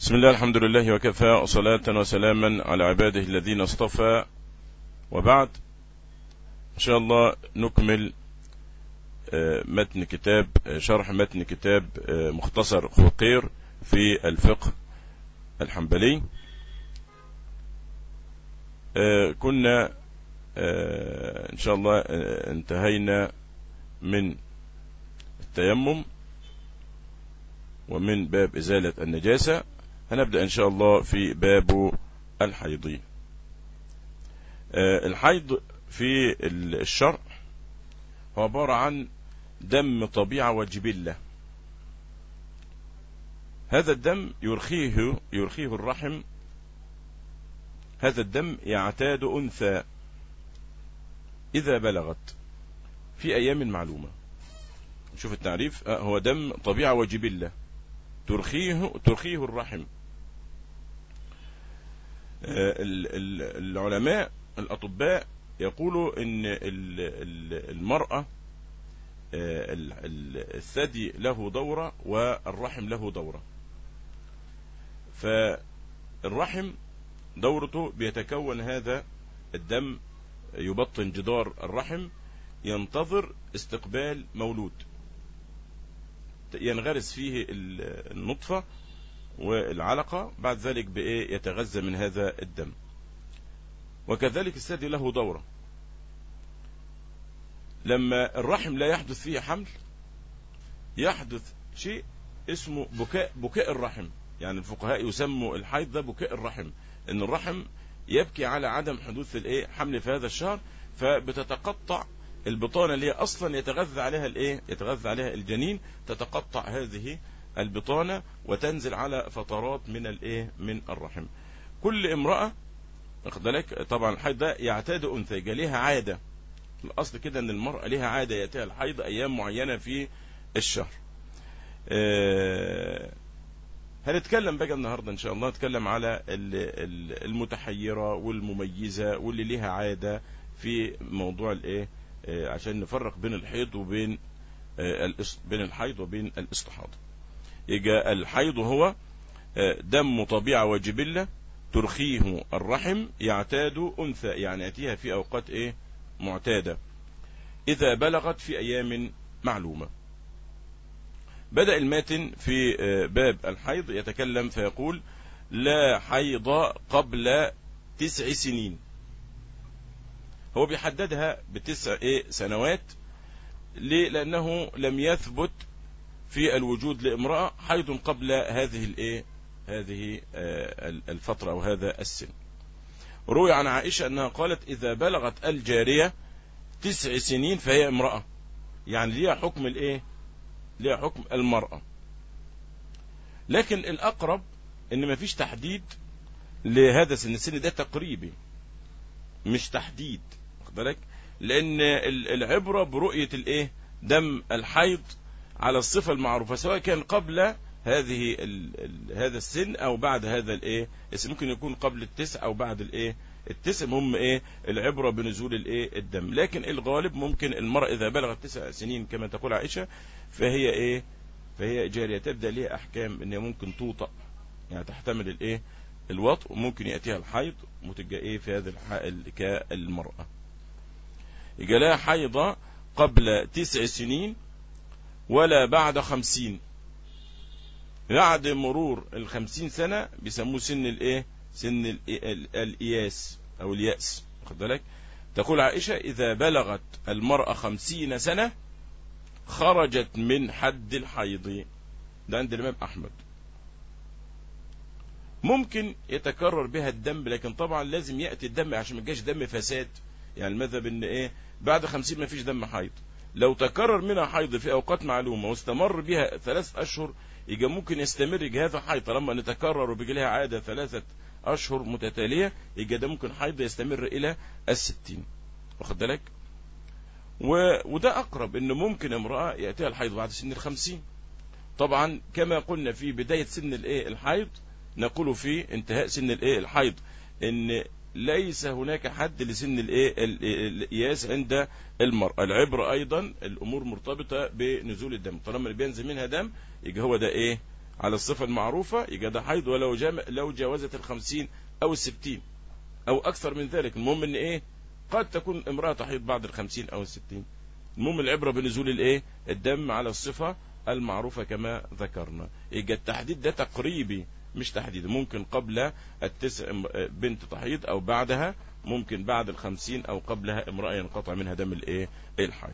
بسم الله الحمد لله وكفى وصلاة وسلاما على عباده الذين اصطفى وبعد إن شاء الله نكمل متن كتاب شرح متن كتاب مختصر خوقير في الفقه الحنبلي كنا إن شاء الله انتهينا من التيمم ومن باب إزالة النجاسة هنبدأ إن شاء الله في باب الحيض الحيض في الشرع هو عبارة عن دم طبيعة وجبلة هذا الدم يرخيه يرخيه الرحم هذا الدم يعتاد أنثى إذا بلغت في أيام معلومة شوف التعريف هو دم طبيعة وجبلة ترخيه ترخيه الرحم العلماء الأطباء يقولوا ان المرأة الثدي له دورة والرحم له دورة فالرحم دورته بيتكون هذا الدم يبطن جدار الرحم ينتظر استقبال مولود ينغرس فيه النطفة والعلقة بعد ذلك بإيه يتغذى من هذا الدم وكذلك الثدي له دورة لما الرحم لا يحدث فيه حمل يحدث شيء اسمه بكاء بكاء الرحم يعني الفقهاء يسموا الحيض ده بكاء الرحم ان الرحم يبكي على عدم حدوث الايه حمل في هذا الشهر فبتتقطع البطانه اللي هي اصلا يتغذى عليها الايه يتغذى عليها الجنين تتقطع هذه البطانه وتنزل على فترات من الايه من الرحم كل امراه واخد بالك طبعا الحيض ده يعتاد انثى ليها عاده الاصل كده ان المراه ليها عاده ياتيها الحيض ايام معينه في الشهر أه هنتكلم بقى النهارده ان شاء الله نتكلم على المتحيره والمميزه واللي ليها عاده في موضوع الايه عشان نفرق بين الحيض وبين بين الحيض وبين الاستحاضه يجي الحيض هو دم طبيعه وجبله ترخيه الرحم يعتاد انثى يعني ياتيها في اوقات ايه معتاده اذا بلغت في ايام معلومه بدأ الماتن في باب الحيض يتكلم فيقول لا حيض قبل تسع سنين هو بيحددها بتسع ايه سنوات ليه لأنه لم يثبت في الوجود لامرأة حيض قبل هذه الايه هذه الفترة أو هذا السن روي عن عائشة أنها قالت إذا بلغت الجارية تسع سنين فهي امرأة يعني ليها حكم الايه ليها حكم المرأة لكن الأقرب إن مفيش تحديد لهذا السن السن ده تقريبي مش تحديد واخد بالك لأن العبرة برؤية الإيه دم الحيض على الصفة المعروفة سواء كان قبل هذه ال ال هذا السن أو بعد هذا الإيه السن ممكن يكون قبل التسع أو بعد الإيه التسع هم ايه العبره بنزول الايه الدم لكن الغالب ممكن المراه اذا بلغت تسع سنين كما تقول عائشه فهي ايه فهي جاريه تبدا ليها احكام ان ممكن توطأ يعني تحتمل الايه الوطء وممكن ياتيها الحيض وتبقى ايه في هذا الحائل كالمراه يبقى لها حيضه قبل تسع سنين ولا بعد خمسين بعد مرور الخمسين سنة بيسموه سن الايه سن الإياس أو اليأس خد بالك تقول عائشة إذا بلغت المرأة خمسين سنة خرجت من حد الحيض ده عند الإمام أحمد ممكن يتكرر بها الدم لكن طبعا لازم يأتي الدم عشان ما يجيش دم فساد يعني المذهب ان ايه بعد خمسين ما فيش دم حيض لو تكرر منها حيض في اوقات معلومة واستمر بها ثلاث اشهر يبقى ممكن يستمر هذا حيض طالما نتكرر وبيجي لها عادة ثلاثة أشهر متتالية يبقى ده ممكن حيض يستمر إلى الستين واخد بالك و... وده أقرب إنه ممكن امرأة يأتيها الحيض بعد سن الخمسين طبعا كما قلنا في بداية سن الإيه الحيض نقول في انتهاء سن الإيه الحيض إن ليس هناك حد لسن الايه القياس عند المرأة العبرة ايضا الامور مرتبطة بنزول الدم طالما اللي بينزل منها دم يبقى هو ده ايه على الصفة المعروفة يبقى ده حيض ولو جام لو جاوزت الخمسين أو الستين أو أكثر من ذلك المهم إن إيه قد تكون امرأة تحيض بعد الخمسين أو الستين المهم العبرة بنزول الإيه الدم على الصفة المعروفة كما ذكرنا يبقى التحديد ده تقريبي مش تحديد ممكن قبل التسع بنت تحيض أو بعدها ممكن بعد الخمسين أو قبلها امرأة ينقطع منها دم الإيه الحيض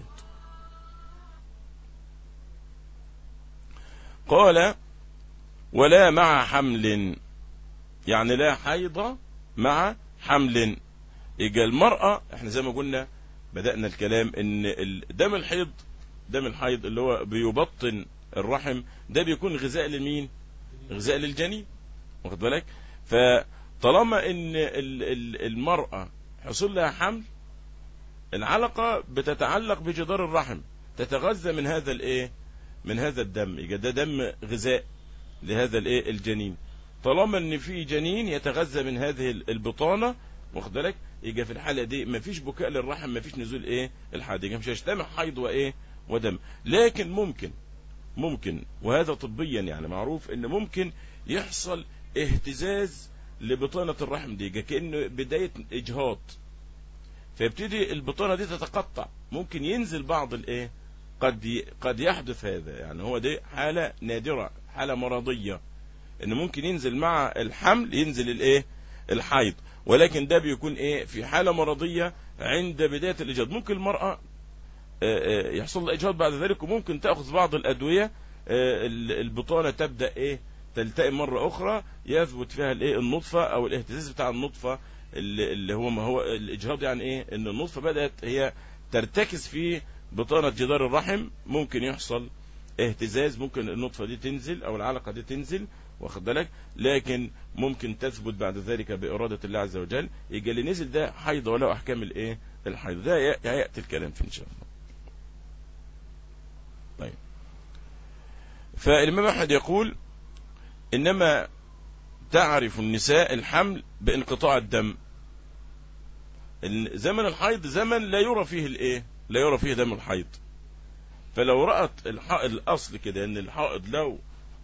قال ولا مع حمل يعني لا حيض مع حمل يبقى المرأة احنا زي ما قلنا بدأنا الكلام ان دم الحيض دم الحيض اللي هو بيبطن الرحم ده بيكون غذاء لمين غذاء للجنين واخد بالك فطالما ان المرأة حصل لها حمل العلقة بتتعلق بجدار الرحم تتغذى من هذا الايه من هذا الدم يبقى ده دم غذاء لهذا الايه الجنين طالما ان في جنين يتغذى من هذه البطانه واخد بالك يبقى في الحاله دي مفيش بكاء للرحم مفيش نزول ايه الحاد يبقى مش هيجتمع حيض وايه ودم لكن ممكن ممكن وهذا طبيا يعني معروف ان ممكن يحصل اهتزاز لبطانه الرحم دي كانه بدايه اجهاض فيبتدي البطانه دي تتقطع ممكن ينزل بعض الايه قد قد يحدث هذا يعني هو دي حاله نادره حاله مرضيه ان ممكن ينزل مع الحمل ينزل الايه الحيض ولكن ده بيكون ايه في حاله مرضيه عند بدايه الاجهاض ممكن المراه يحصل لها اجهاض بعد ذلك وممكن تاخذ بعض الادويه البطانه تبدا ايه تلتئم مره اخرى يثبت فيها الايه النطفه او الاهتزاز بتاع النطفه اللي هو ما هو الاجهاض يعني ايه ان النطفه بدات هي ترتكز في بطانه جدار الرحم ممكن يحصل اهتزاز ممكن النطفه دي تنزل او العلقه دي تنزل واخد بالك لكن ممكن تثبت بعد ذلك بإرادة الله عز وجل يجي اللي نزل ده حيض ولا أحكام الإيه الحيض ده يأتي الكلام في إن شاء الله طيب فالإمام أحمد يقول إنما تعرف النساء الحمل بانقطاع الدم زمن الحيض زمن لا يرى فيه الإيه لا يرى فيه دم الحيض فلو رأت الأصل كده أن الحائض لو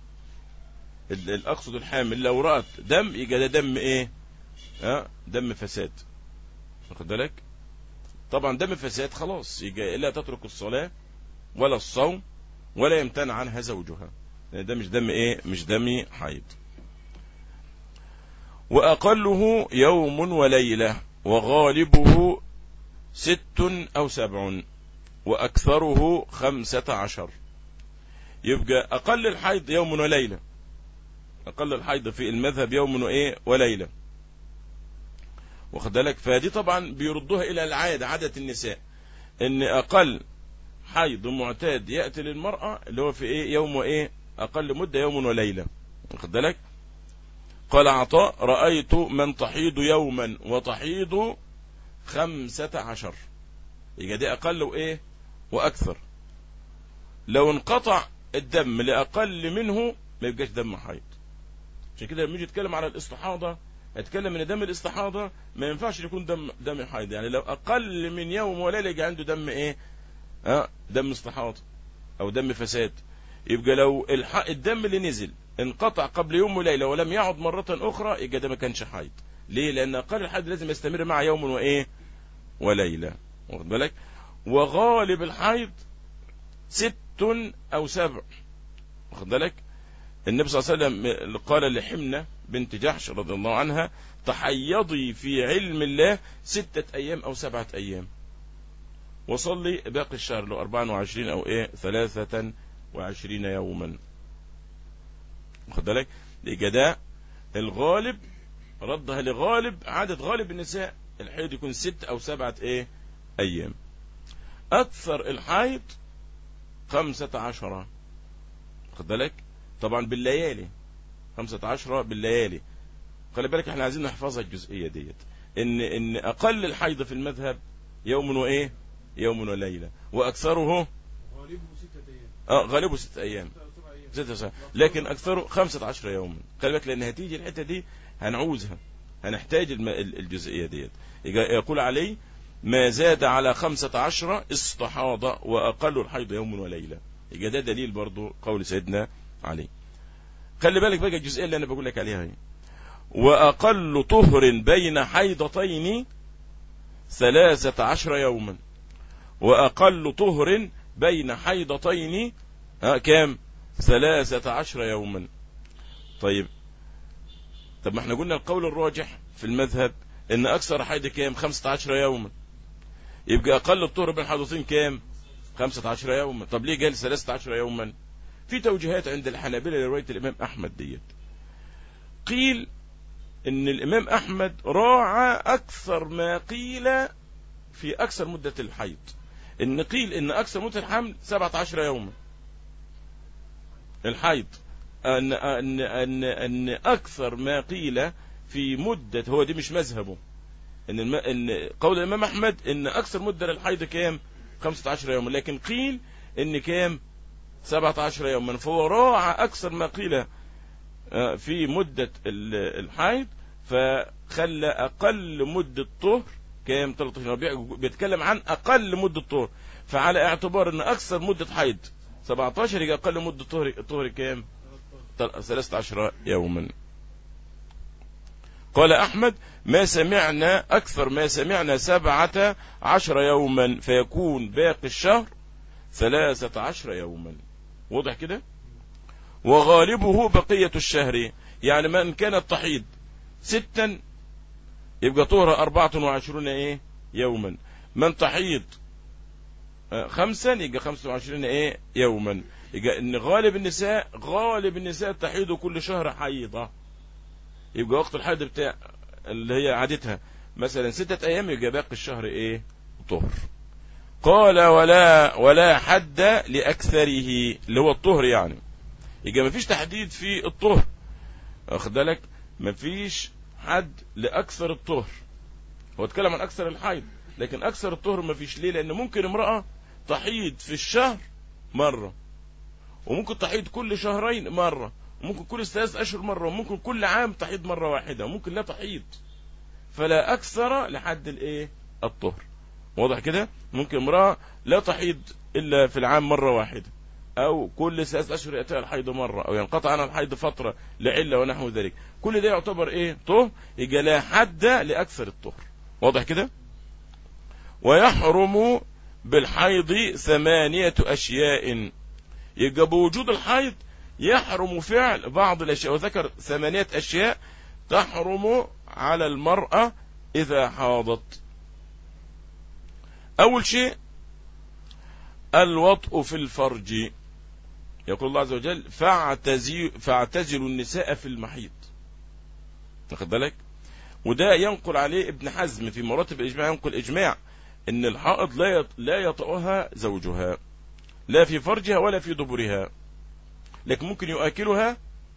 اقصد الحامل لو رأت دم يبقى ده دم ايه ها دم فساد واخد بالك طبعا دم فساد خلاص يبقى لا تترك الصلاة ولا الصوم ولا يمتنع عنها زوجها يعني ده مش دم ايه مش دم حيض وأقله يوم وليلة وغالبه ست أو سبع وأكثره خمسة عشر يبقى أقل الحيض يوم وليلة أقل الحيض في المذهب يوم وإيه وليلة واخد بالك فدي طبعا بيردوها إلى العادة عادة النساء إن أقل حيض معتاد يأتي للمرأة اللي هو في إيه يوم وإيه أقل مدة يوم وليلة واخد بالك قال عطاء رأيت من تحيض يوما وتحيض خمسة عشر يبقى دي أقل وإيه وأكثر لو انقطع الدم لأقل منه ما يبقاش دم حيض عشان كده لما يجي يتكلم على الاستحاضة يتكلم ان دم الاستحاضة ما ينفعش يكون دم دم حيض يعني لو اقل من يوم وليلة يجي عنده دم ايه اه دم استحاضة او دم فساد يبقى لو الدم اللي نزل انقطع قبل يوم وليلة ولم يعد مرة اخرى يبقى ده ما كانش حيض ليه لان اقل الحيض لازم يستمر مع يوم وايه وليلة واخد بالك وغالب الحيض ست او سبع واخد بالك النبي صلى الله عليه وسلم قال لحمنة بنت جحش رضي الله عنها تحيضي في علم الله ستة أيام أو سبعة أيام وصلي باقي الشهر له 24 أو إيه ثلاثة وعشرين يوما واخد بالك ده الغالب ردها لغالب عدد غالب النساء الحيض يكون ست أو سبعة إيه أيام أكثر الحيض خمسة عشر واخد بالك طبعا بالليالي خمسة عشرة بالليالي خلي بالك احنا عايزين نحفظها الجزئية ديت ان ان اقل الحيض في المذهب يوم وايه يوم وليلة واكثره غالبه ستة أيام اه غالبه ست ايام ستة سنة. لكن اكثره خمسة عشر يوما خلي بالك لان هتيجي الحتة دي هنعوزها هنحتاج الم... الجزئية ديت يقول عليه ما زاد على خمسة عشر استحاضة وأقل الحيض يوم وليلة يبقى ده دليل برضو قول سيدنا علي خلي بالك بقى الجزئيه اللي انا بقول لك عليها هي واقل طهر بين حيضتين ثلاثة عشر يوما واقل طهر بين حيضتين ها كام ثلاثة عشر يوما طيب طب ما احنا قلنا القول الراجح في المذهب ان اكثر حيض كام 15 يوما يبقى اقل الطهر بين حيضتين كام 15 يوما طب ليه قال 13 يوما في توجيهات عند الحنابلة لرواية الامام احمد ديت قيل ان الامام احمد راعى اكثر ما قيل في اكثر مدة الحيض ان قيل ان اكثر مدة الحمل 17 يوما الحيض أن, أن, أن, أن أكثر ما قيل في مدة هو دي مش مذهبه إن, الم... إن قول الإمام أحمد إن أكثر مدة للحيض كام 15 يوما لكن قيل إن كام 17 يوما فهو راعى أكثر ما قيل في مدة الحيض فخلى أقل مدة طهر كام 13 بيتكلم عن أقل مدة طهر فعلى اعتبار أن أكثر مدة حيض 17 يبقى أقل مدة طهر طهر كام 13 يوما قال أحمد ما سمعنا أكثر ما سمعنا سبعة عشر يوما فيكون باقي الشهر ثلاثة عشر يوما واضح كده وغالبه بقية الشهر يعني من كانت تحيض ستا يبقى طهر أربعة وعشرون إيه يوما من تحيض خمسا يبقى خمسة وعشرين إيه يوما يبقى ان غالب النساء غالب النساء تحيض كل شهر حيضة يبقى وقت الحيض بتاع اللي هي عادتها مثلا ستة ايام يبقى باقي الشهر ايه طهر قال ولا ولا حد لاكثره اللي هو الطهر يعني يبقى مفيش تحديد في الطهر واخد بالك مفيش حد لاكثر الطهر هو اتكلم عن اكثر الحيض لكن اكثر الطهر مفيش ليه لان ممكن امرأة تحيض في الشهر مرة وممكن تحيض كل شهرين مرة وممكن كل ثلاث أشهر مرة وممكن كل عام تحيض مرة واحدة وممكن لا تحيض فلا أكثر لحد الإيه الطهر واضح كده ممكن امرأة لا تحيض إلا في العام مرة واحدة أو كل ثلاث أشهر يأتيها الحيض مرة أو ينقطع عنها الحيض فترة لعلة ونحو ذلك كل ده يعتبر إيه طهر يبقى لا حد لأكثر الطهر واضح كده ويحرم بالحيض ثمانية أشياء يبقى بوجود الحيض يحرم فعل بعض الأشياء وذكر ثمانية أشياء تحرم على المرأة إذا حاضت أول شيء الوطء في الفرج يقول الله عز وجل فاعتزلوا النساء في المحيط واخد بالك وده ينقل عليه ابن حزم في مراتب الإجماع ينقل إجماع ان الحائض لا لا يطأها زوجها لا في فرجها ولا في دبرها لكن ممكن يؤكلها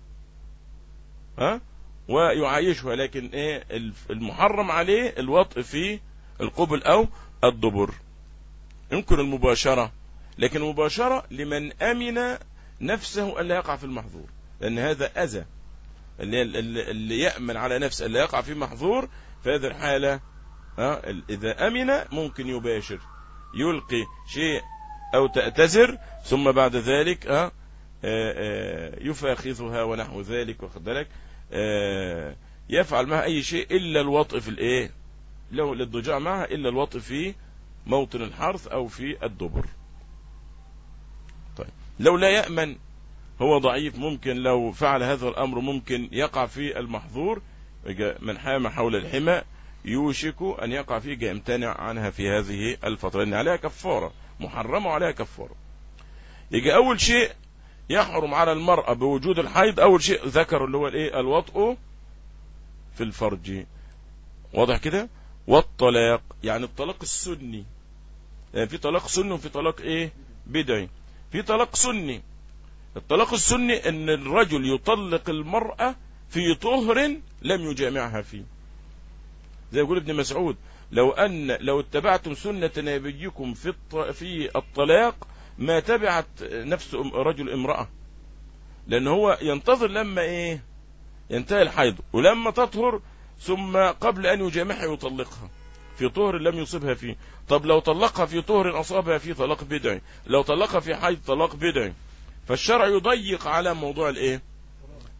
ها ويعايشها لكن ايه المحرم عليه الوطء في القبل او الدبر يمكن المباشرة لكن المباشرة لمن امن نفسه الا يقع في المحظور لان هذا اذى اللي, اللي يأمن على نفسه الا يقع في محظور في هذه الحالة ها اذا امن ممكن يباشر يلقي شيء او تأتزر ثم بعد ذلك ها يفاخذها ونحو ذلك واخد بالك يفعل معها اي شيء الا الوطء في الايه لو للضجاع معها الا الوطء في موطن الحرث او في الدبر طيب لو لا يأمن هو ضعيف ممكن لو فعل هذا الامر ممكن يقع في المحظور من حام حول الحمى يوشك ان يقع فيه يمتنع عنها في هذه الفترة لان عليها كفارة محرمة عليها كفارة يجي اول شيء يحرم على المرأة بوجود الحيض اول شيء ذكر اللي هو الايه الوطء في الفرج واضح كده والطلاق يعني الطلاق السني يعني في طلاق سني وفي طلاق ايه بدعي في طلاق سني الطلاق السني ان الرجل يطلق المرأة في طهر لم يجامعها فيه زي يقول ابن مسعود لو ان لو اتبعتم سنة نبيكم في في الطلاق ما تبعت نفس رجل امرأة لان هو ينتظر لما ايه ينتهي الحيض ولما تطهر ثم قبل ان يجامعها يطلقها في طهر لم يصبها فيه طب لو طلقها في طهر اصابها فيه طلاق بدعي لو طلقها في حيض طلاق بدعي فالشرع يضيق على موضوع الايه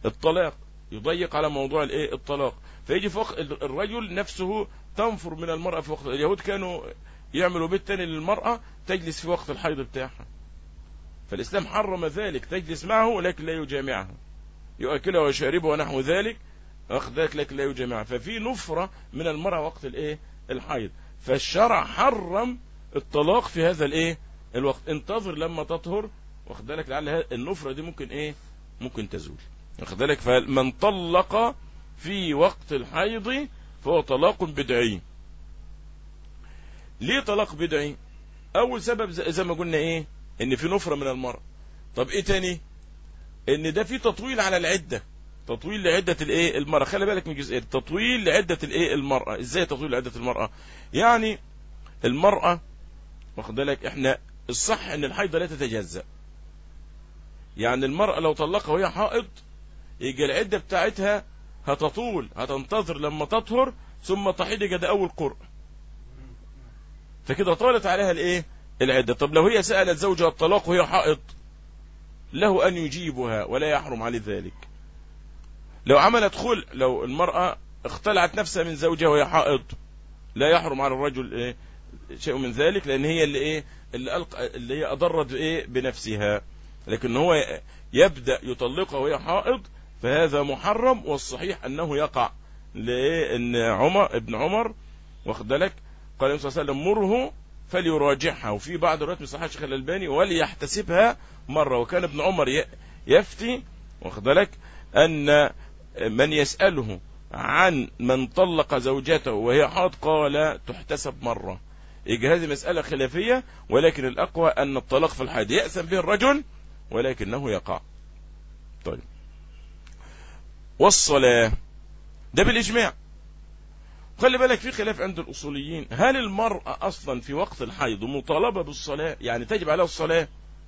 الطلاق يضيق على موضوع الايه الطلاق فيجي في وقت الرجل نفسه تنفر من المرأة في وقت اليهود كانوا يعملوا بيت تاني للمرأة تجلس في وقت الحيض بتاعها فالإسلام حرم ذلك تجلس معه ولكن لا يجامعها يؤكلها ويشاربها ونحو ذلك أخذك لكن لا يجامعها ففي نفرة من المرأة وقت الايه الحيض فالشرع حرم الطلاق في هذا الايه الوقت انتظر لما تطهر واخد بالك لعل النفرة دي ممكن ايه ممكن تزول واخد بالك فمن طلق في وقت الحيض فهو طلاق بدعي ليه طلاق بدعي اول سبب زي ما قلنا ايه ان في نفرة من المرأة طب ايه تاني ان ده في تطويل على العدة تطويل لعدة الايه المرأة خلي بالك من جزئين تطويل لعدة الايه المرأة ازاي تطويل لعدة المرأة يعني المرأة واخد بالك احنا الصح ان الحيضة لا تتجزأ يعني المرأة لو طلقها وهي حائض يجي العدة بتاعتها هتطول هتنتظر لما تطهر ثم تحيض يجي ده اول قرء فكده طالت عليها الايه العدة طب لو هي سألت زوجها الطلاق وهي حائض له ان يجيبها ولا يحرم عليه ذلك لو عملت خلع لو المرأة اختلعت نفسها من زوجها وهي حائض لا يحرم على الرجل ايه شيء من ذلك لان هي اللي ايه اللي ألقى اللي هي اضرت ايه بنفسها لكن هو يبدأ يطلقها وهي حائض فهذا محرم والصحيح انه يقع ليه ان عمر ابن عمر واخد بالك قال النبي صلى الله عليه وسلم مره فليراجعها وفي بعض الروايات من صحيح الشيخ الالباني وليحتسبها مره وكان ابن عمر يفتي واخد بالك ان من يساله عن من طلق زوجته وهي حاض قال تحتسب مره يجي هذه مسألة خلافية ولكن الأقوى أن الطلاق في الحيض يأثم به الرجل ولكنه يقع طيب والصلاة ده بالإجماع خلي بالك في خلاف عند الأصوليين هل المرأة أصلا في وقت الحيض مطالبة بالصلاة يعني تجب عليها الصلاة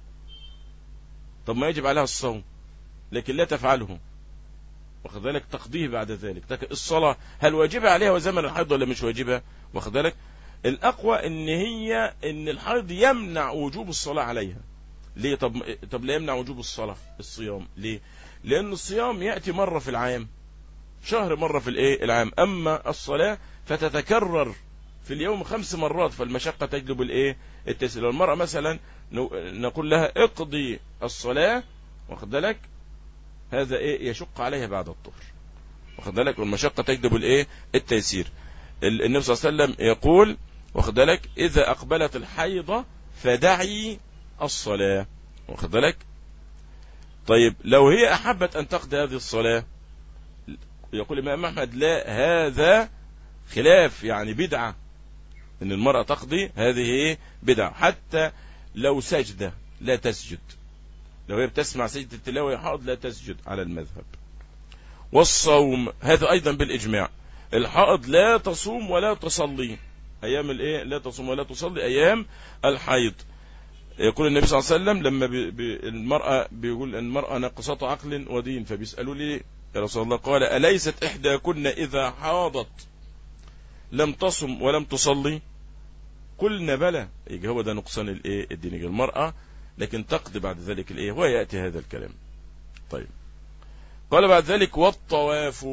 طب ما يجب عليها الصوم لكن لا تفعله واخد بالك تقضيه بعد ذلك الصلاة هل واجبة عليها وزمن الحيض ولا مش واجبة واخد بالك الأقوى ان هي ان الحيض يمنع وجوب الصلاة عليها ليه طب طب لا يمنع وجوب الصلاة الصيام ليه لأن الصيام يأتي مرة في العام شهر مرة في الايه العام أما الصلاة فتتكرر في اليوم خمس مرات فالمشقة تجلب الايه التسهيل المرأة مثلا نقول لها اقضي الصلاة واخد بالك هذا ايه يشق عليها بعد الطهر واخد بالك والمشقة تجلب الايه التيسير النبي صلى الله عليه وسلم يقول واخد بالك إذا أقبلت الحيضة فدعي الصلاة واخد بالك طيب لو هي أحبت أن تقضي هذه الصلاة يقول الإمام أحمد لا هذا خلاف يعني بدعة أن المرأة تقضي هذه بدعة حتى لو سجدة لا تسجد لو هي بتسمع سجدة التلاوة يحاض لا تسجد على المذهب والصوم هذا أيضا بالإجماع الحائض لا تصوم ولا تصلي أيام الإيه لا تصوم ولا تصلي أيام الحيض يقول النبي صلى الله عليه وسلم لما بي بي المرأة بيقول المرأة ناقصة عقل ودين فبيسألوا لي يا رسول الله قال أليست إحداكن إذا حاضت لم تصم ولم تصلي قلنا بلى يجي هو ده نقصان الايه الدين المرأة لكن تقضي بعد ذلك الايه ويأتي هذا الكلام طيب قال بعد ذلك والطواف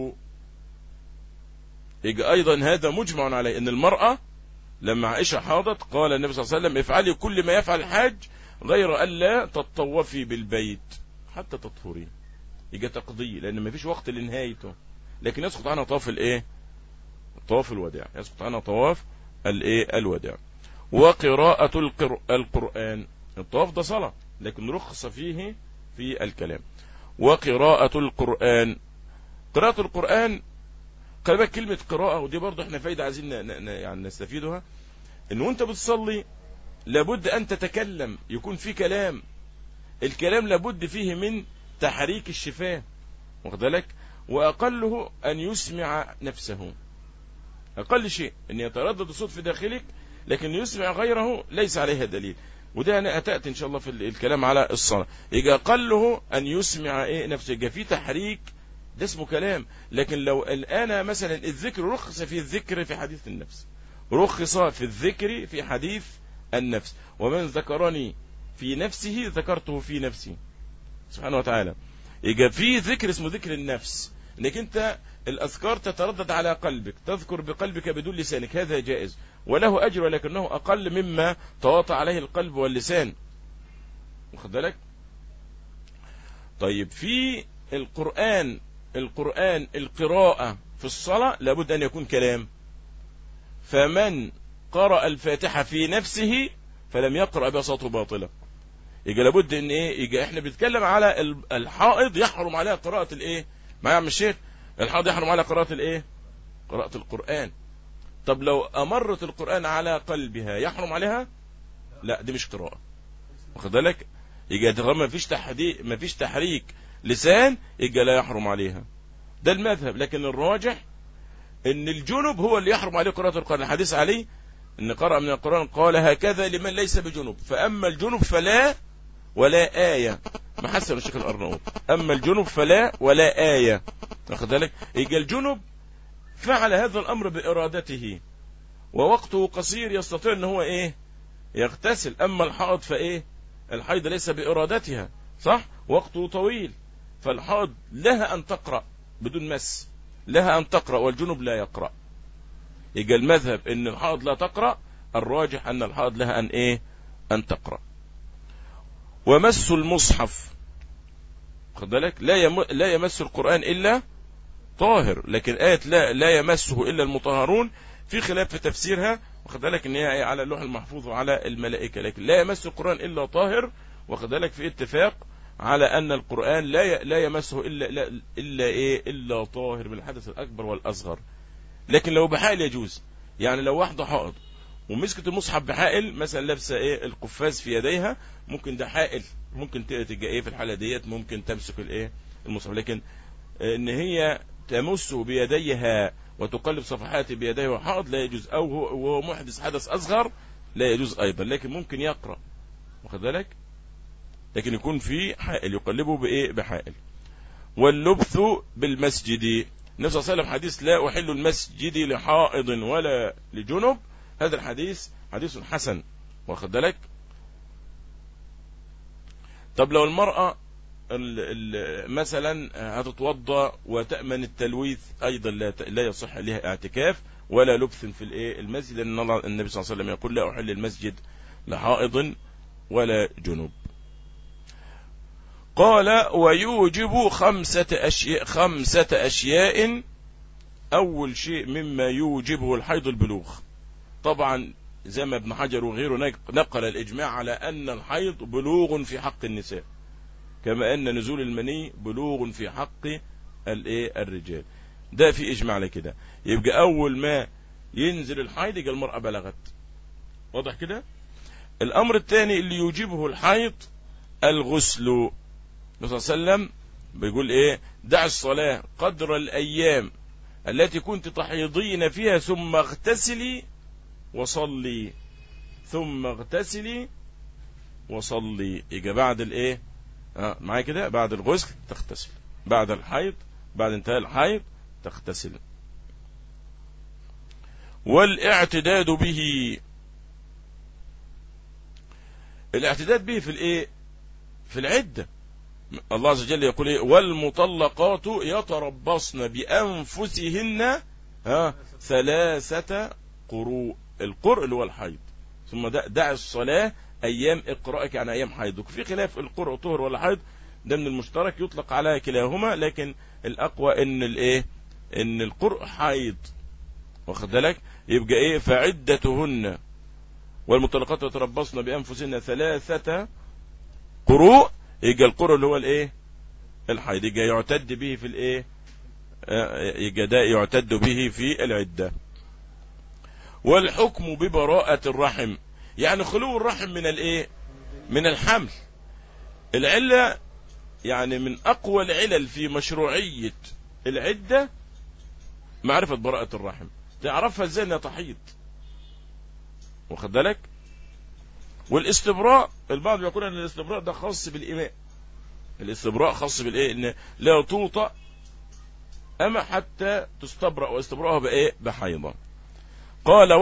يجي ايضا هذا مجمع عليه ان المرأة لما عائشة حاضت قال النبي صلى الله عليه وسلم افعلي كل ما يفعل الحاج غير ألا تطوفي بالبيت حتى تطهري يجي تقضي لأن ما فيش وقت لنهايته لكن يسقط عنها طواف الايه طواف الوداع يسقط عنها طواف الايه الوداع وقراءة القر... القرآن الطواف ده صلاة لكن رخص فيه في الكلام وقراءة القرآن قراءة القرآن خلي بالك كلمة قراءة ودي برضه احنا فايدة عايزين ن... ن... يعني نستفيدها ان وانت بتصلي لابد ان تتكلم يكون في كلام الكلام لابد فيه من تحريك الشفاه واخد بالك واقله ان يسمع نفسه اقل شيء ان يتردد الصوت في داخلك لكن يسمع غيره ليس عليها دليل وده انا اتأتي ان شاء الله في الكلام على الصلاة يجي اقله ان يسمع ايه نفسه يجي في تحريك ده اسمه كلام لكن لو الان مثلا الذكر رخص في الذكر في حديث النفس رخص في الذكر في حديث النفس ومن ذكرني في نفسه ذكرته في نفسي سبحانه وتعالى يبقى في ذكر اسمه ذكر النفس انك انت الاذكار تتردد على قلبك تذكر بقلبك بدون لسانك هذا جائز وله اجر ولكنه اقل مما تواطى عليه القلب واللسان واخد بالك طيب في القرآن القرآن القراءة في الصلاة لابد أن يكون كلام فمن قرأ الفاتحة في نفسه فلم يقرأ بها صوته باطلة يبقى لابد ان ايه يبقى احنا بنتكلم على الحائض يحرم عليها قراءة الايه معايا يا عم الشيخ الحائض يحرم عليها قراءة الايه قراءة القرآن طب لو امرت القرآن على قلبها يحرم عليها لا دي مش قراءة واخد بالك يبقى طالما ما فيش تحديد ما فيش تحريك لسان يبقى لا يحرم عليها ده المذهب لكن الراجح ان الجنب هو اللي يحرم عليه قراءة القرآن الحديث عليه ان قرأ من القرآن قال هكذا لمن ليس بجنب فأما الجنب فلا ولا آية ما حسن الشيخ الأرناؤوط أما الجنب فلا ولا آية واخد بالك يبقى الجنب فعل هذا الأمر بإرادته ووقته قصير يستطيع ان هو ايه يغتسل أما الحائض فايه الحيض ليس بإرادتها صح وقته طويل فالحائض لها أن تقرأ بدون مس لها أن تقرأ والجنب لا يقرأ يجي المذهب ان الحائض لا تقرأ الراجح ان الحائض لها ان ايه ان تقرأ ومس المصحف خد بالك لا يم... لا يمس القرآن الا طاهر لكن آية لا لا يمسه الا المطهرون في خلاف في تفسيرها واخد بالك ان هي على اللوح المحفوظ وعلى الملائكة لكن لا يمس القرآن الا طاهر واخد بالك في اتفاق على ان القرآن لا ي... لا يمسه الا الا, إلا ايه الا طاهر من الحدث الاكبر والاصغر لكن لو بحائل يجوز يعني لو واحدة حائض ومسكت المصحف بحائل مثلا لابسه ايه القفاز في يديها ممكن ده حائل ممكن تبقى ايه في الحاله ديت ممكن تمسك الايه المصحف لكن ان هي تمسه بيديها وتقلب صفحات بيديها وحائض لا يجوز او هو محدث حدث اصغر لا يجوز ايضا لكن ممكن يقرا واخد بالك لكن يكون في حائل يقلبه بايه بحائل واللبث بالمسجد النبي صلى الله عليه وسلم حديث لا أحل المسجد لحائض ولا لجنب هذا الحديث حديث حسن واخد بالك طب لو المرأة ال ال مثلا هتتوضا وتأمن التلويث أيضا لا لا يصح لها اعتكاف ولا لبث في الايه المسجد لأن الله النبي صلى الله عليه وسلم يقول لا أحل المسجد لحائض ولا جنوب قال ويوجب خمسة أشياء, خمسة أشياء أول شيء مما يوجبه الحيض البلوغ طبعا زي ما ابن حجر وغيره نقل الإجماع على أن الحيض بلوغ في حق النساء كما أن نزول المني بلوغ في حق الايه الرجال ده في إجماع على كده يبقى أول ما ينزل الحيض يبقى المرأة بلغت واضح كده الأمر الثاني اللي يوجبه الحيض الغسل النبي صلى الله عليه وسلم بيقول ايه دع الصلاة قدر الايام التي كنت تحيضين فيها ثم اغتسلي وصلي ثم اغتسلي وصلي يجي بعد الايه اه معايا كده بعد الغسل تغتسل بعد الحيض بعد انتهاء الحيض تغتسل والاعتداد به الاعتداد به في الايه في العده الله عز وجل يقول ايه والمطلقات يتربصن بانفسهن ها ثلاثه قروء القرء اللي هو الحيض ثم دع الصلاه ايام اقرائك عن ايام حيضك في خلاف القرء طهر ولا حيض ده من المشترك يطلق على كلاهما لكن الاقوى ان الايه ان القرء حيض واخد بالك يبقى ايه فعدتهن والمطلقات يتربصن بانفسهن ثلاثه قروء يجي القرء اللي هو الايه الحيض يجي يعتد به في الايه يجي ده يعتد به في العدة والحكم ببراءة الرحم يعني خلو الرحم من الايه من الحمل العلة يعني من اقوى العلل في مشروعية العدة معرفة براءة الرحم تعرفها ازاي انها تحيض واخد بالك والاستبراء البعض يقول ان الاستبراء ده خاص بالإماء الاستبراء خاص بالايه ان لا توطأ اما حتى تستبرأ واستبرأها بايه بحيضة قال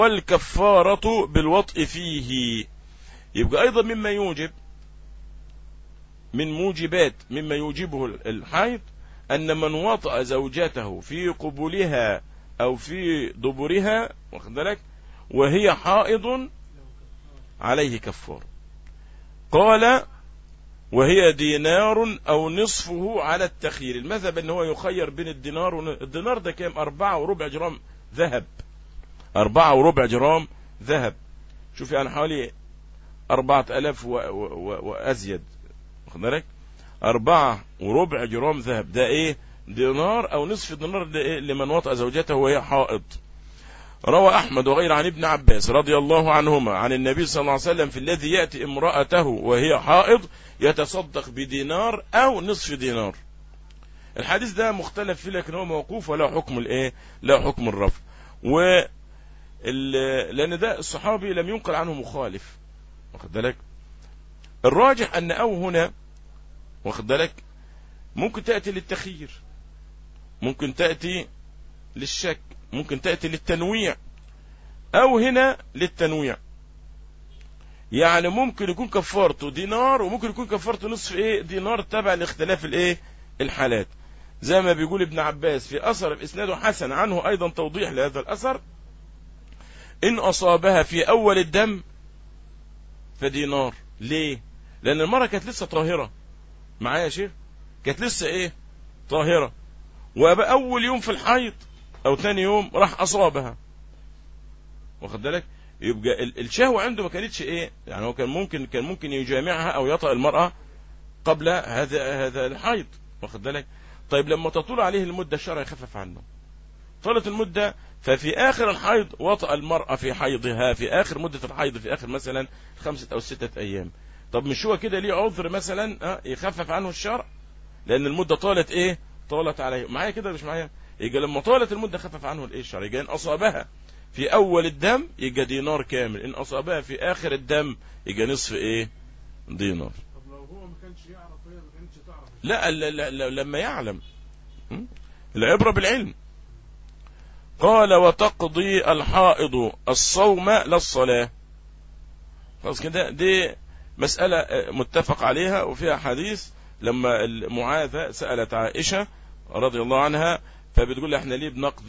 والكفارة بالوطء فيه يبقى ايضا مما يوجب من موجبات مما يوجبه الحيض أن من وطأ زوجته في قبولها أو في دبرها واخد بالك وهي حائض عليه كفار قال وهي دينار أو نصفه على التخيير المذهب أن هو يخير بين الدينار ون... الدينار ده كام أربعة وربع جرام ذهب أربعة وربع جرام ذهب شوف يعني حوالي أربعة ألاف و... و... وأزيد واخد بالك أربعة وربع جرام ذهب ده إيه دينار أو نصف دينار إيه؟ لمن وطأ زوجته وهي حائض روى أحمد وغير عن ابن عباس رضي الله عنهما عن النبي صلى الله عليه وسلم في الذي يأتي امرأته وهي حائض يتصدق بدينار أو نصف دينار الحديث ده مختلف فيه لكن هو موقوف ولا حكم الايه لا حكم الرفع و لان ده الصحابي لم ينقل عنه مخالف واخد بالك الراجح ان او هنا واخد بالك ممكن تاتي للتخيير ممكن تاتي للشك ممكن تاتي للتنويع او هنا للتنويع يعني ممكن يكون كفارته دينار وممكن يكون كفارته نصف ايه دينار تبع لاختلاف الايه الحالات زي ما بيقول ابن عباس في اثر باسناده حسن عنه ايضا توضيح لهذا الاثر ان اصابها في اول الدم فدينار ليه لان المرأة كانت لسه طاهرة معايا يا شيخ كانت لسه ايه طاهرة وبأول يوم في الحيض او ثاني يوم راح اصابها واخد بالك يبقى الشهوة عنده ما كانتش ايه يعني هو كان ممكن كان ممكن يجامعها او يطأ المرأة قبل هذا هذا الحيض واخد بالك طيب لما تطول عليه المدة الشرع يخفف عنه طالت المدة ففي آخر الحيض وطأ المرأة في حيضها في آخر مدة الحيض في آخر مثلا خمسة أو ستة أيام طب مش هو كده ليه عذر مثلا يخفف عنه الشرع لأن المدة طالت إيه طالت عليه معايا كده مش معايا يجي لما طالت المدة خفف عنه الإيه الشرع يجي إن أصابها في أول الدم يجي دينار كامل إن أصابها في آخر الدم يجي نصف إيه دينار طب لو هو ما كانش يعرف هي ما كانتش تعرف لا, لا, لا, لا لما يعلم م? العبرة بالعلم قال وتقضي الحائض الصوم لا الصلاة خلاص كده دي مسألة متفق عليها وفيها حديث لما المعاذة سألت عائشة رضي الله عنها فبتقول احنا ليه بنقض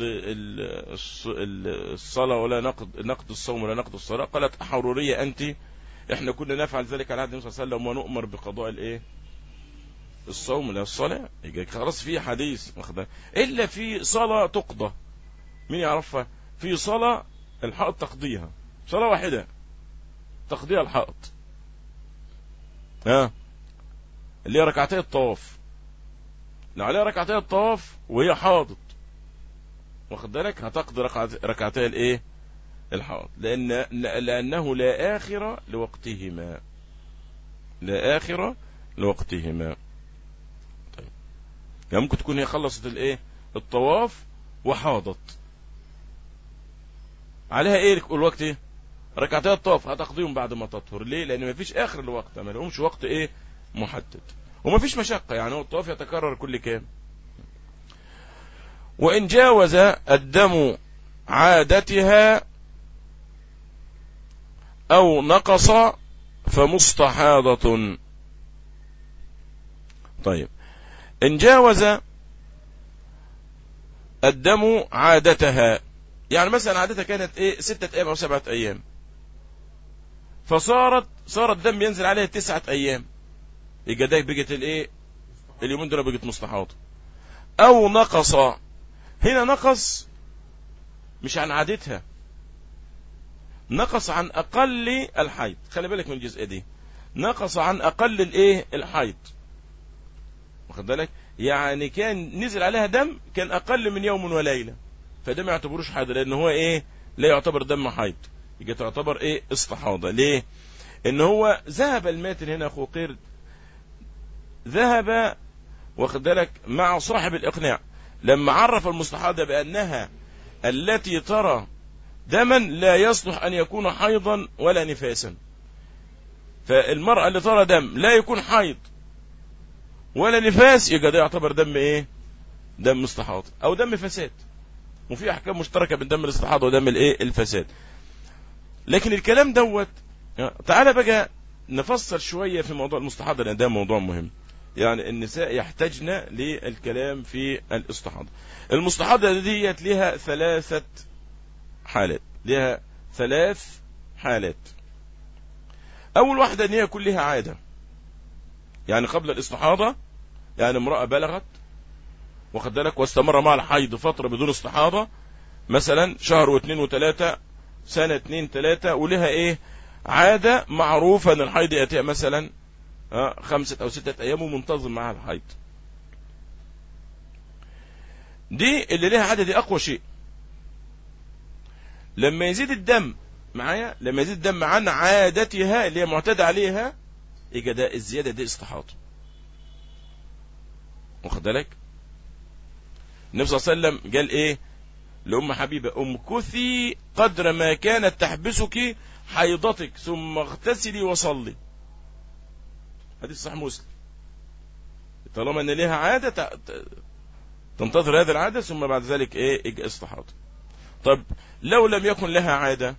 الصلاة ولا نقض نقض الصوم ولا نقض الصلاة قالت حرورية أنت احنا كنا نفعل ذلك على عهد النبي صلى الله عليه وسلم ونؤمر بقضاء الايه الصوم لا الصلاة يبقى خلاص في حديث واخد إلا في صلاة تقضى مين يعرفها في صلاة الحائط تقضيها صلاة واحدة تقضيها الحائط ها اللي هي ركعتي الطواف لو عليها ركعتي الطواف وهي حاضت واخد بالك هتقضي ركعتي الايه الحائط لان لانه لا اخر لوقتهما لا اخر لوقتهما طيب يعني ممكن تكون هي خلصت الايه الطواف وحاضت عليها ايه الوقت ايه ركعتي الطواف هتقضيهم بعد ما تطهر ليه لان مفيش اخر لوقت ما لهمش وقت ايه محدد ومفيش مشقة يعني هو الطواف يتكرر كل كام وإن جاوز الدم عادتها أو نقص فمستحاضة طيب إن جاوز الدم عادتها يعني مثلا عادتها كانت ايه ستة ايام او سبعة ايام فصارت صار الدم ينزل عليها تسعة ايام يبقى ده بقت الايه اليومين دول بقت مستحاضة او نقص هنا نقص مش عن عادتها نقص عن اقل الحيض خلي بالك من الجزئيه دي نقص عن اقل الايه الحيض واخد بالك يعني كان نزل عليها دم كان اقل من يوم وليله فده ما يعتبروش حيض لان هو ايه لا يعتبر دم حيض يبقى تعتبر ايه استحاضه ليه ان هو ذهب الماتن هنا اخو قرد ذهب واخد بالك مع صاحب الاقناع لما عرف المستحاضه بانها التي ترى دما لا يصلح ان يكون حيضا ولا نفاسا فالمرأة اللي ترى دم لا يكون حيض ولا نفاس يبقى ده يعتبر دم ايه دم استحاضة او دم فساد وفي احكام مشتركة بين دم الاستحاضة ودم الايه الفساد لكن الكلام دوت تعالى بقى نفصل شوية في موضوع المستحاضة لأن ده موضوع مهم يعني النساء يحتاجن للكلام في الاستحاضة المستحاضة ديت لها ثلاثة حالات لها ثلاث حالات أول واحدة أن هي يكون لها عادة يعني قبل الاستحاضة يعني امرأة بلغت واخد بالك واستمر مع الحيض فترة بدون استحاضة مثلا شهر واثنين وثلاثة سنة اثنين ثلاثة ولها ايه عادة معروفة ان الحيض يأتيها مثلا آه، خمسة او ستة ايام ومنتظم معها الحيض دي اللي لها عادة دي اقوى شيء لما يزيد الدم معايا لما يزيد الدم عن عادتها اللي هي معتادة عليها يبقى ده الزيادة دي استحاضة واخد بالك النبي صلى الله عليه وسلم قال ايه لأم حبيبة امكثي قدر ما كانت تحبسك حيضتك ثم اغتسلي وصلي حديث صحيح مسلم طالما ان ليها عادة ت- ت- تنتظر هذه العادة ثم بعد ذلك ايه يجي استحاضة طب لو لم يكن لها عادة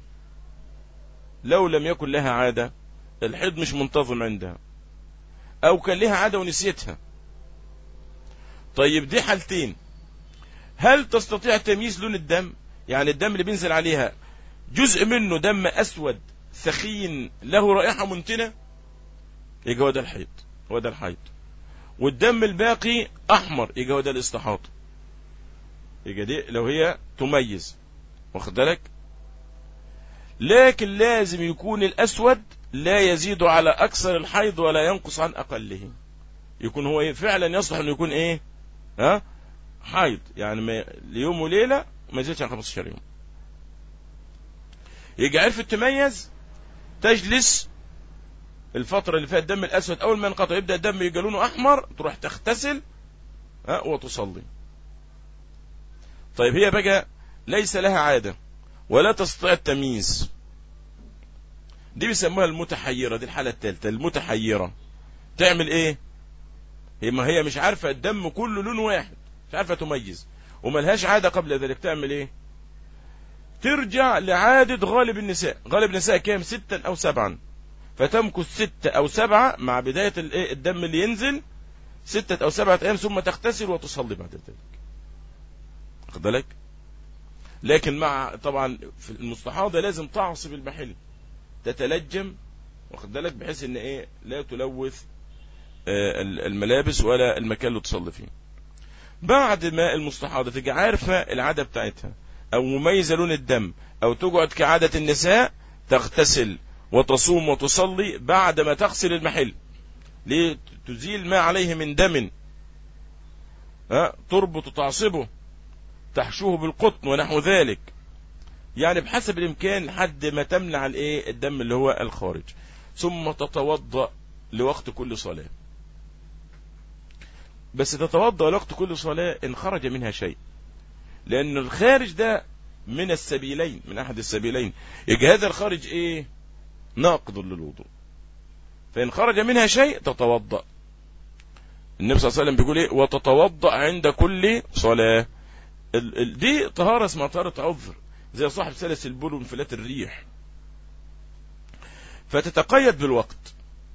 لو لم يكن لها عادة الحيض مش منتظم عندها او كان لها عادة ونسيتها طيب دي حالتين هل تستطيع تمييز لون الدم يعني الدم اللي بينزل عليها جزء منه دم اسود ثخين له رائحة منتنة يبقى هو ده الحيض هو ده الحيض والدم الباقي احمر يبقى هو ده الاستحاضة يبقى دي لو هي تميز واخد بالك لكن لازم يكون الاسود لا يزيد على اكثر الحيض ولا ينقص عن اقله يكون هو إيه؟ فعلا يصلح انه يكون ايه ها حيض يعني ما ليوم وليله ما يزيدش عن 15 يوم يجي عرفت تميز تجلس الفترة اللي فيها الدم الأسود أول ما ينقطع يبدأ الدم يبقى لونه أحمر تروح تغتسل ها وتصلي طيب هي بقى ليس لها عادة ولا تستطيع التمييز دي بيسموها المتحيرة دي الحالة الثالثة المتحيرة تعمل ايه هي ما هي مش عارفة الدم كله لون واحد مش عارفة تميز وملهاش عادة قبل ذلك تعمل ايه ترجع لعادة غالب النساء غالب النساء كام ستا او سبعا فتمكث ستة او سبعة مع بداية الايه الدم اللي ينزل ستة او سبعة ايام ثم تغتسل وتصلي بعد ذلك واخد بالك لكن مع طبعا في المستحاضة لازم تعصب المحل تتلجم واخد بالك بحيث ان ايه لا تلوث آه، الملابس ولا المكان اللي تصلي فيه بعد ما المستحاضة تيجي عارفة العادة بتاعتها او مميزة لون الدم او تقعد كعادة النساء تغتسل وتصوم وتصلي بعد ما تغسل المحل لتزيل ما عليه من دم ها تربط تعصبه تحشوه بالقطن ونحو ذلك يعني بحسب الامكان لحد ما تمنع الايه الدم اللي هو الخارج ثم تتوضا لوقت كل صلاه بس تتوضا لوقت كل صلاه ان خرج منها شيء لان الخارج ده من السبيلين من احد السبيلين يجي هذا الخارج ايه ناقض للوضوء فان خرج منها شيء تتوضا النبي صلى الله عليه وسلم بيقول ايه وتتوضا عند كل صلاه ال- ال- دي طهاره اسمها طهاره عذر زي صاحب سلس البول وانفلات الريح فتتقيد بالوقت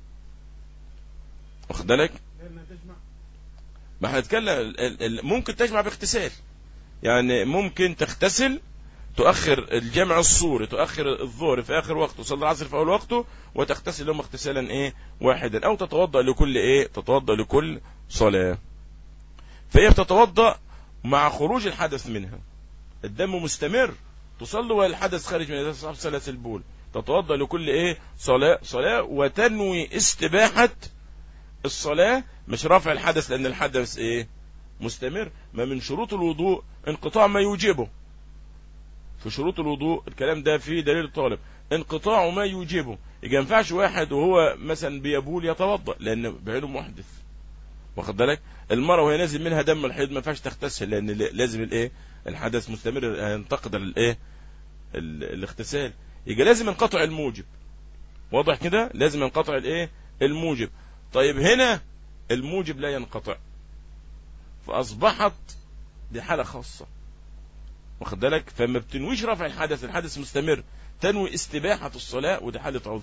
واخد بالك لأنها تجمع ما احنا هنتكلم ال- ال- ال- ممكن تجمع باغتسال يعني ممكن تغتسل تؤخر الجمع الصوري تؤخر الظهر في اخر وقته تصلي العصر في اول وقته وتغتسل يوم اغتسالا ايه واحدا او تتوضا لكل ايه تتوضا لكل صلاه فهي بتتوضا مع خروج الحدث منها الدم مستمر تصلي والحدث خارج من صاحب سلس البول تتوضا لكل ايه صلاه صلاه وتنوي استباحه الصلاه مش رفع الحدث لان الحدث ايه مستمر ما من شروط الوضوء انقطاع ما يوجبه في شروط الوضوء الكلام ده فيه دليل الطالب انقطاع ما يوجبه يبقى ما ينفعش واحد وهو مثلا بيبول يتوضا لان بعينه محدث واخد بالك المرأة وهي نازل منها دم الحيض ما ينفعش تغتسل لان ل- لازم الايه الحدث مستمر ينتقد الايه ال- الاغتسال يبقى لازم ينقطع الموجب واضح كده لازم ينقطع الايه الموجب طيب هنا الموجب لا ينقطع فاصبحت دي حالة خاصة واخد بالك فما بتنويش رفع الحدث الحدث مستمر تنوي استباحة الصلاة ودي حالة عذر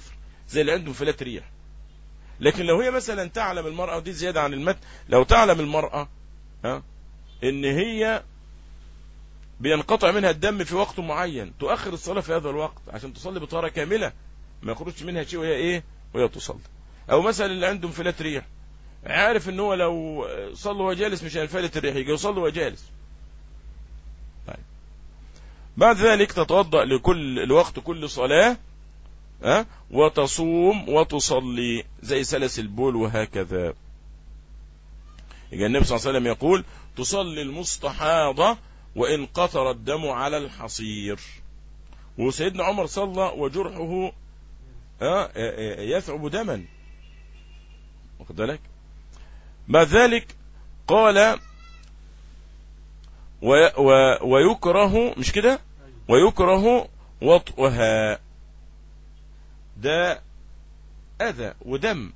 زي اللي عنده انفلات ريح لكن لو هي مثلا تعلم المرأة ودي زيادة عن المتن لو تعلم المرأة ها ان هي بينقطع منها الدم في وقت معين تؤخر الصلاة في هذا الوقت عشان تصلي بطهارة كاملة ما يخرجش منها شيء وهي ايه وهي تصلي او مثلا اللي عنده انفلات ريح عارف ان هو لو صلى وهو جالس مش هينفلت الريح يجي يصلي وهو جالس طيب. بعد ذلك تتوضأ لكل الوقت كل صلاة أه؟ وتصوم وتصلي زي سلس البول وهكذا يجي النبي صلى الله عليه وسلم يقول تصلي المستحاضة وإن قطر الدم على الحصير وسيدنا عمر صلى وجرحه أه؟ يثعب دما واخد بالك بعد ذلك قال و و ويكره مش كده ويكره وطئها ده أذى ودم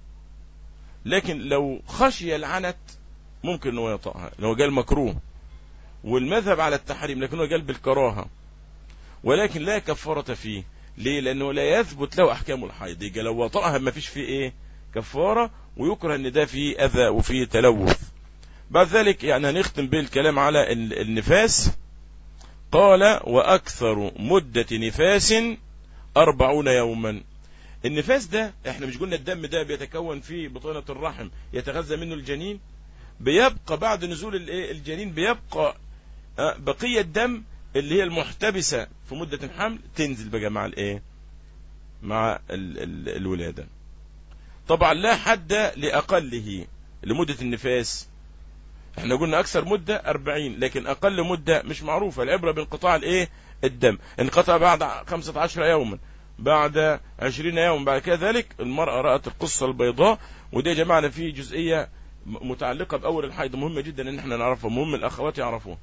لكن لو خشي العنت ممكن انه يطأها لو قال مكروه والمذهب على التحريم لكنه قال بالكراهة ولكن لا كفارة فيه ليه لأنه لا يثبت له أحكام الحيض يبقى لو وطأها ما فيش فيه إيه كفارة ويكره ان ده فيه أذى وفيه تلوث بعد ذلك يعني هنختم بالكلام على النفاس قال وأكثر مدة نفاس أربعون يوما النفاس ده احنا مش قلنا الدم ده بيتكون في بطانة الرحم يتغذى منه الجنين بيبقى بعد نزول الجنين بيبقى بقية دم اللي هي المحتبسة في مدة الحمل تنزل بقى مع الايه مع ال ال الولادة طبعا لا حد لأقله لمدة النفاس احنا قلنا اكثر مدة 40 لكن اقل مدة مش معروفة العبرة بانقطاع الايه الدم انقطع بعد 15 يوما بعد 20 يوم بعد كده ذلك المرأة رأت القصة البيضاء ودي يا جماعة في جزئية متعلقة بأول الحيض مهمة جدا ان احنا نعرفها مهم الاخوات يعرفوها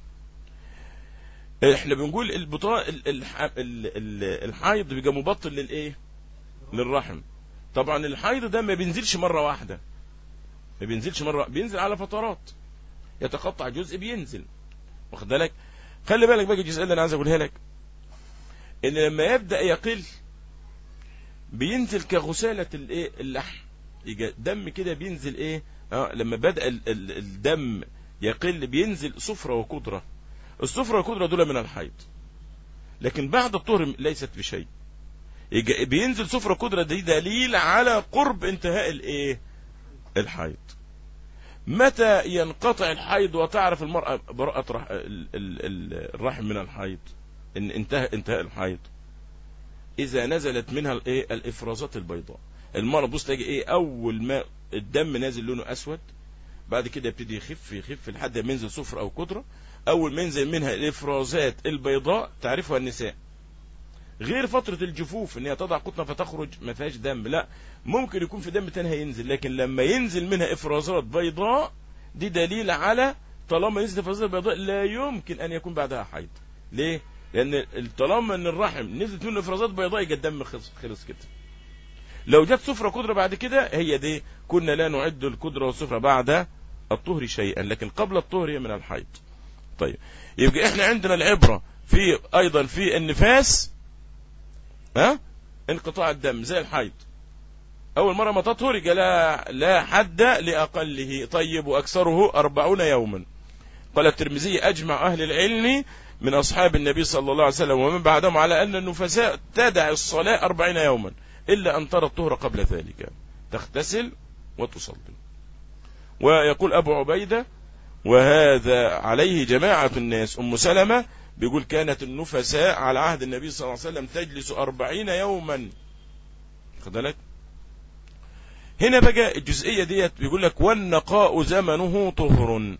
احنا بنقول البطاء الحيض بيبقى مبطل للايه للرحم طبعا الحيض ده ما بينزلش مرة واحدة ما بينزلش مرة بينزل على فترات يتقطع جزء بينزل واخد بالك خلي بالك بقى الجزء اللي انا عايز اقولها لك ان لما يبدا يقل بينزل كغسالة الايه اللحم يجي دم كده بينزل ايه اه لما بدا ال ال الدم يقل بينزل صفرة وقدرة الصفرة والقدرة دول من الحيض لكن بعد الطهر ليست بشيء يجي بينزل صفرة قدرة دي دليل على قرب انتهاء الايه الحيض متى ينقطع الحيض وتعرف المرأة براءة الرحم من الحيض ان انتهى انتهاء الحيض اذا نزلت منها الايه الافرازات البيضاء المرأة بص تلاقي ايه اول ما الدم نازل لونه اسود بعد كده يبتدي يخف يخف لحد ما ينزل صفر او قدرة اول ما ينزل منها الافرازات البيضاء تعرفها النساء غير فترة الجفوف ان هي تضع قطنة فتخرج ما فيهاش دم لا ممكن يكون في دم تاني هينزل لكن لما ينزل منها افرازات بيضاء دي دليل على طالما نزل افرازات بيضاء لا يمكن ان يكون بعدها حيض ليه لان طالما ان الرحم نزلت منه افرازات بيضاء يبقى الدم خلص, خلص كده لو جت صفرة قدرة بعد كده هي دي كنا لا نعد القدرة والصفرة بعد الطهر شيئا لكن قبل الطهر هي من الحيض طيب يبقى احنا عندنا العبرة في ايضا في النفاس ها انقطاع الدم زي الحيض اول مرة ما تطهر يبقى لا, لا حد لاقله طيب واكثره أربعون يوما قال الترمذي اجمع اهل العلم من أصحاب النبي صلى الله عليه وسلم ومن بعدهم على أن النفساء تدع الصلاة أربعين يوما إلا أن ترى الطهر قبل ذلك تغتسل وتصلي ويقول أبو عبيدة وهذا عليه جماعة الناس أم سلمة بيقول كانت النفساء على عهد النبي صلى الله عليه وسلم تجلس أربعين يوما خد بالك هنا بقى الجزئية ديت بيقول لك والنقاء زمنه طهر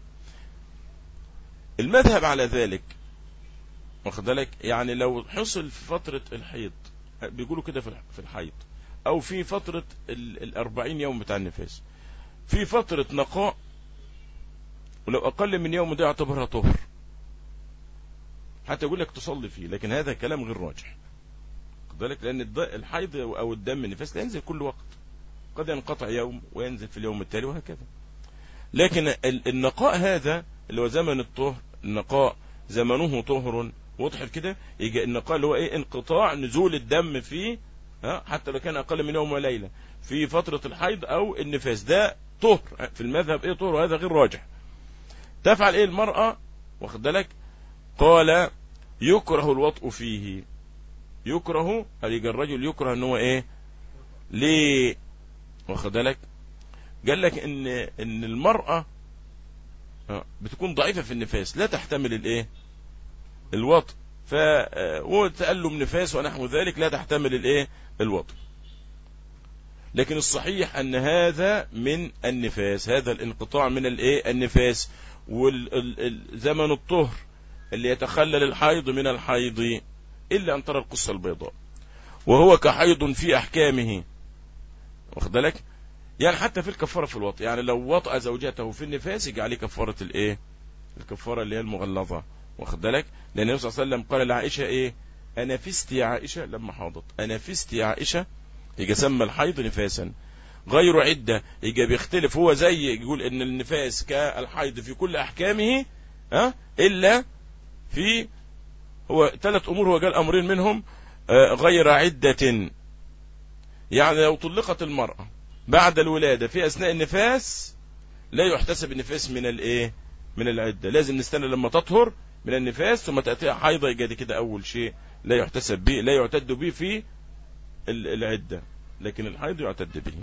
المذهب على ذلك واخد بالك يعني لو حصل في فترة الحيض بيقولوا كده في الحيض او في فترة الاربعين يوم بتاع النفاس في فترة نقاء ولو اقل من يوم ده يعتبرها طهر حتى يقول لك تصلي فيه لكن هذا كلام غير راجح واخد بالك لان الحيض او الدم النفاس لا ينزل كل وقت قد ينقطع يوم وينزل في اليوم التالي وهكذا لكن النقاء هذا اللي هو زمن الطهر النقاء زمنه طهر واضح كده يجي النقاء اللي هو ايه انقطاع نزول الدم في ها حتى لو كان اقل من يوم وليله في فتره الحيض او النفاس ده طهر في المذهب ايه طهر وهذا غير راجح تفعل ايه المراه واخد بالك قال يكره الوطء فيه يكره قال الرجل يكره ان هو ايه ليه واخد بالك قال لك ان ان المراه آه، بتكون ضعيفه في النفاس لا تحتمل الايه الوطء ف آه، وتألم نفاس ونحو ذلك لا تحتمل الايه الوطء لكن الصحيح ان هذا من النفاس هذا الانقطاع من الايه النفاس والزمن الطهر اللي يتخلل الحيض من الحيض الا ان ترى القصه البيضاء وهو كحيض في احكامه واخد بالك يعني حتى في الكفاره في الوطء يعني لو وطأ زوجته في النفاس يجي عليه كفاره الايه الكفاره اللي هي المغلظه واخد بالك لان النبي صلى الله عليه وسلم قال لعائشه ايه انا فست يا عائشه لما حاضت انا فست يا عائشه يجي سمى الحيض نفاسا غير عدة يجي بيختلف هو زي يقول ان النفاس كالحيض في كل احكامه ها الا في هو ثلاث امور هو قال امرين منهم آه، غير عدة يعني لو طلقت المرأة بعد الولادة في اثناء النفاس لا يحتسب النفاس من الايه من العدة لازم نستنى لما تطهر من النفاس ثم تأتيها حيضة يجي دي كده اول شيء لا يحتسب به لا يعتد به في ال- العدة لكن الحيض يعتد به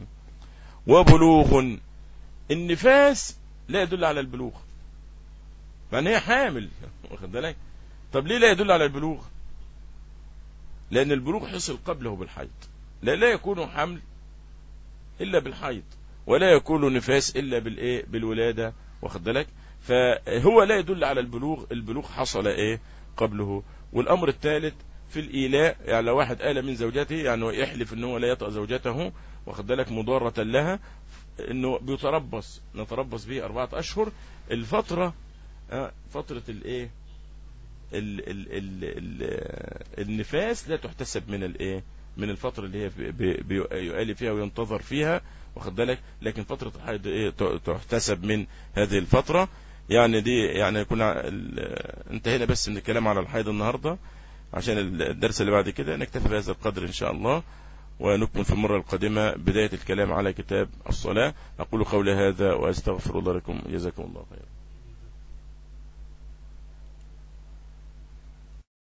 وبلوغ النفاس لا يدل على البلوغ مع ان هي حامل واخد بالك طب ليه لا يدل على البلوغ لان البلوغ حصل قبله بالحيض لا لا يكون حمل الا بالحيض ولا يكون نفاس الا بالايه بالولاده واخد بالك فهو لا يدل على البلوغ البلوغ حصل ايه قبله والامر الثالث في الايلاء يعني لو واحد آل من زوجته يعني هو يحلف ان هو لا يطأ زوجته واخد بالك مضارة لها انه بيتربص نتربص به أربعة أشهر الفترة آه، فترة الايه ال ال ال ال النفاس لا تحتسب من الايه من الفترة اللي هي بي- بي- بيؤالي فيها وينتظر فيها واخد بالك لكن فترة الحيض ايه ت- تحتسب من هذه الفترة يعني دي يعني كنا ال- انتهينا بس من الكلام على الحيض النهارده عشان الدرس اللي بعد كده نكتفي بهذا القدر إن شاء الله ونكمل في المرة القادمة بداية الكلام على كتاب الصلاة أقول قولي هذا وأستغفر الله لكم جزاكم الله خيرا